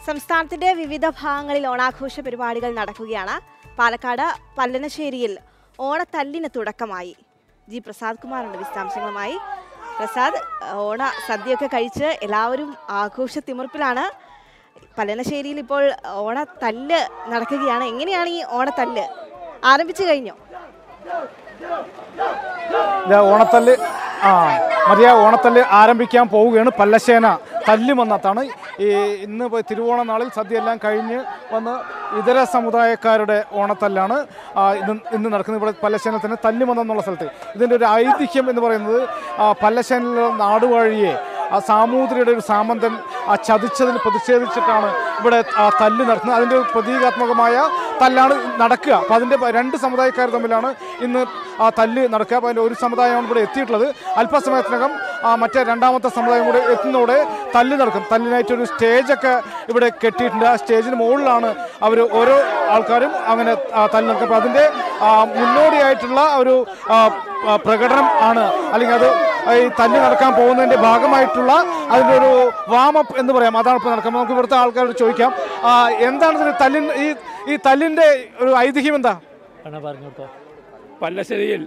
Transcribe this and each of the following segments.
സംസ്ഥാനത്തിന്റെ വിവിധ ഭാഗങ്ങളിൽ ഓണാഘോഷ പരിപാടികൾ നടക്കുകയാണ് പാലക്കാട് പല്ലനശ്ശേരിയിൽ ഓണത്തല്ലിന് തുടക്കമായി ജി പ്രസാദ് കുമാറുണ്ട് വിശദാംശങ്ങളുമായി പ്രസാദ് ഓണ സദ്യയൊക്കെ കഴിച്ച് എല്ലാവരും ആഘോഷ തിമിർപ്പിലാണ് പല്ലനശ്ശേരിയിൽ ഇപ്പോൾ ഓണത്തല്ല് നടക്കുകയാണ് എങ്ങനെയാണ് ഈ ഓണത്തല്ല് ആരംഭിച്ചു കഴിഞ്ഞോ ഇത് ഓണത്തല്ല് ആ മതിയ ഓണത്തല്ല് ആരംഭിക്കാൻ പോവുകയാണ് പല്ലശ്ശേന തല്ലുമെന്നത്താണ് ഈ ഇന്ന് പോയി തിരുവോണ നാളിൽ സദ്യ എല്ലാം കഴിഞ്ഞ് വന്ന് ഇതര സമുദായക്കാരുടെ ഓണത്തല്ലാണ് ആ, ഇന്ന് ഇന്ന് നടക്കുന്നത് ഇവിടെ പല്ലശ്ശേന തന്നെ തല്ലുമെന്നുള്ള സ്ഥലത്ത് ഇതിൻ്റെ ഒരു ഐതിഹ്യം എന്ന് പറയുന്നത് ആ, പല്ലശ്ശേനിലെ നാടുവാഴിയെ ആ സാമൂതിരിയുടെ ഒരു സാമന്തൻ ആ ചതിച്ചതിൽ പ്രതിഷേധിച്ചിട്ടാണ് ഇവിടെ ആ തല്ല് നടത്തുന്നത് അതിൻ്റെ ഒരു പ്രതീകാത്മകമായ തല്ലാണ് നടക്കുക അപ്പോൾ അതിൻ്റെ പ- രണ്ട് സമുദായക്കാർ തമ്മിലാണ് ഇന്ന് ആ തല്ല് നടക്കുക അപ്പോൾ അതിൻ്റെ ഒരു സമുദായമാണ് ഇവിടെ എത്തിയിട്ടുള്ളത് അല്പസമയത്തിനകം ആ മറ്റേ രണ്ടാമത്തെ സമുദായം കൂടെ എത്തുന്നതോടെ തല്ല് നടക്കും തല്ലിനായിട്ട് ഒരു സ്റ്റേജൊക്കെ ഇവിടെ കെട്ടിയിട്ടുണ്ട് ആ സ്റ്റേജിന് മുകളിലാണ് അവർ ഓരോ ആൾക്കാരും അങ്ങനെ ആ, തല്ല് നടക്കും അപ്പോൾ അതിൻ്റെ ആ, മുന്നോടിയായിട്ടുള്ള ഒരു ആ, ആ, പ്രകടനം ആണ് അല്ലെങ്കിൽ അത് ഈ തല്ലി നടക്കാൻ പോകുന്നതിന്റെ ഭാഗമായിട്ടുള്ള അതിന്റെ ഒരു വാമപ്പ് എന്ന് പറയാം അതാണ് ഇപ്പോൾ നടക്കുന്നത് നമുക്ക് ഇവിടുത്തെ ആൾക്കാരോട് ചോദിക്കാം ആ, എന്താണ് ഇതിന് തല്ലിൻ ഈ ഈ തല്ലിന്റെ ഒരു ഐതിഹ്യം എന്താ എന്നാ പറഞ്ഞു കേട്ടോ പല്ലശ്ശേരിയിൽ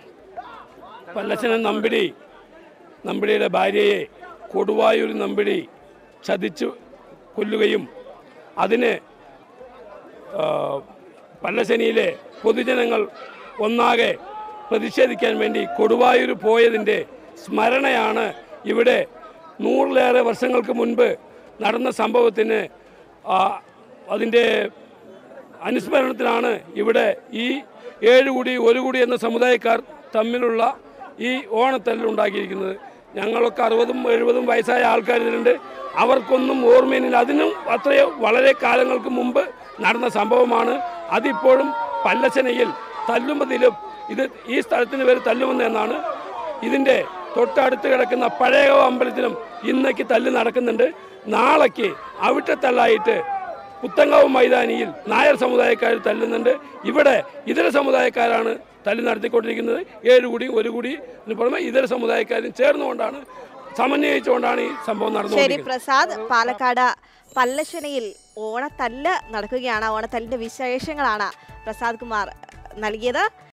പല്ലശ്ശന നമ്പിടി നമ്പിടിയുടെ ഭാര്യയെ കൊടുവായൂർ നമ്പിടി ചതിച്ചു കൊല്ലുകയും അതിന് ആ, പല്ലശ്ശേനിയിലെ പൊതുജനങ്ങൾ ഒന്നാകെ പ്രതിഷേധിക്കാൻ വേണ്ടി കൊടുവായൂർ പോയതിൻ്റെ സ്മരണയാണ് ഇവിടെ നൂറിലേറെ വർഷങ്ങൾക്ക് മുൻപ് നടന്ന സംഭവത്തിന് ആ, അതിൻ്റെ അനുസ്മരണത്തിനാണ് ഇവിടെ ഈ ഏഴ് കൂടി ഒരു കൂടി എന്ന സമുദായക്കാർ തമ്മിലുള്ള ഈ ഓണത്തല്ല് ഉണ്ടാക്കിയിരിക്കുന്നത് ഞങ്ങളൊക്കെ അറുപതും എഴുപതും വയസ്സായ ആൾക്കാർ ഇതിലുണ്ട് അവർക്കൊന്നും ഓർമ്മയില്ല അതിനും അത്രയോ വളരെ കാലങ്ങൾക്ക് മുമ്പ് നടന്ന സംഭവമാണ് അതിപ്പോഴും പല്ലശനയിൽ തല്ലുമ്പതിലും ഇത് ഈ സ്ഥലത്തിന് പേര് തല്ലുമെന്ന് എന്നാണ് ഇതിൻ്റെ തൊട്ടടുത്ത് കിടക്കുന്ന പഴയകവ അമ്പലത്തിലും ഇന്നേക്ക് തല്ല് നടക്കുന്നുണ്ട് നാളേക്ക് അവിട്ടത്തല്ലായിട്ട് പുത്തങ്കാവ് മൈതാനിയിൽ നായർ സമുദായക്കാർ തല്ലുന്നുണ്ട് ഇവിടെ ഇതര സമുദായക്കാരാണ് തല്ല് നടത്തിക്കൊണ്ടിരിക്കുന്നത് ഏഴ് കൂടി ഒരു കൂടി എന്ന് പുറമെ ഇതര സമുദായക്കാരും ചേർന്നുകൊണ്ടാണ് സമന്വയിച്ചുകൊണ്ടാണ് ഈ സംഭവം ശരി നടന്നുകൊണ്ടിരിക്കുന്നത് പ്രസാദ് പാലക്കാട് പല്ലശ്ശനയിൽ ഓണത്തല്ല് നടക്കുകയാണ് ഓണത്തല്ലിന്റെ വിശേഷങ്ങളാണ് പ്രസാദ് കുമാർ നൽകിയത്